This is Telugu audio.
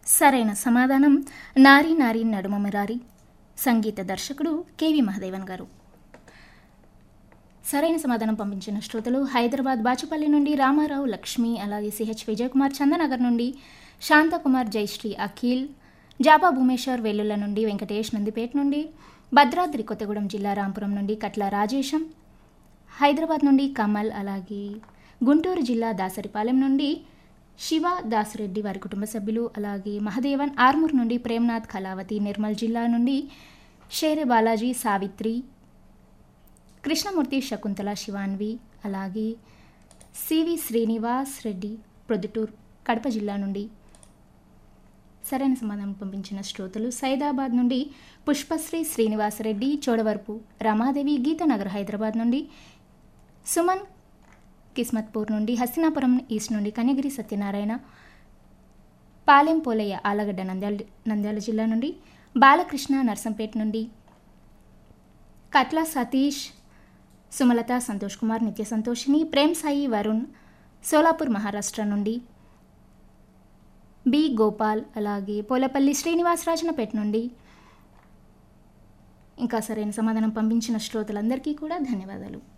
సరైన సమాధానం నారీ నారీ నడుమ మురారి సంగీత దర్శకుడు కెవి మహదేవన్ గారు సరైన సమాధానం పంపించిన శ్రోతలు హైదరాబాద్ బాచుపల్లి నుండి రామారావు లక్ష్మి అలాగే సిహెచ్ విజయకుమార్ చందనగర్ నుండి శాంతకుమార్ జయశ్రీ అఖిల్ జాబా భూమేశ్వర్ వెల్లుల నుండి వెంకటేష్ నందిపేట నుండి భద్రాద్రి కొత్తగూడెం జిల్లా రాంపురం నుండి కట్ల రాజేశం హైదరాబాద్ నుండి కమల్ అలాగే గుంటూరు జిల్లా దాసరిపాలెం నుండి శివ దాసిరెడ్డి వారి కుటుంబ సభ్యులు అలాగే మహదేవన్ ఆర్మూర్ నుండి ప్రేమ్నాథ్ కళావతి నిర్మల్ జిల్లా నుండి షేరే బాలాజీ సావిత్రి కృష్ణమూర్తి శకుంతల శివాన్వి అలాగే సివి శ్రీనివాస్ రెడ్డి ప్రొద్దుటూర్ కడప జిల్లా నుండి సరైన సమాధానం పంపించిన శ్రోతలు సైదాబాద్ నుండి పుష్పశ్రీ శ్రీనివాసరెడ్డి చోడవరపు రమాదేవి గీతానగర్ హైదరాబాద్ నుండి సుమన్ కిస్మత్పూర్ నుండి హస్తినాపురం ఈస్ట్ నుండి కన్యగిరి సత్యనారాయణ పాలెం పోలయ్య ఆలగడ్డ నంద్యాల నంద్యాల జిల్లా నుండి బాలకృష్ణ నర్సంపేట నుండి కట్ల సతీష్ సుమలత సంతోష్ కుమార్ నిత్య సంతోషిని ప్రేమ్ సాయి వరుణ్ సోలాపూర్ మహారాష్ట్ర నుండి బి గోపాల్ అలాగే పోలపల్లి శ్రీనివాసరాజనపేట నుండి ఇంకా సరైన సమాధానం పంపించిన శ్రోతలందరికీ కూడా ధన్యవాదాలు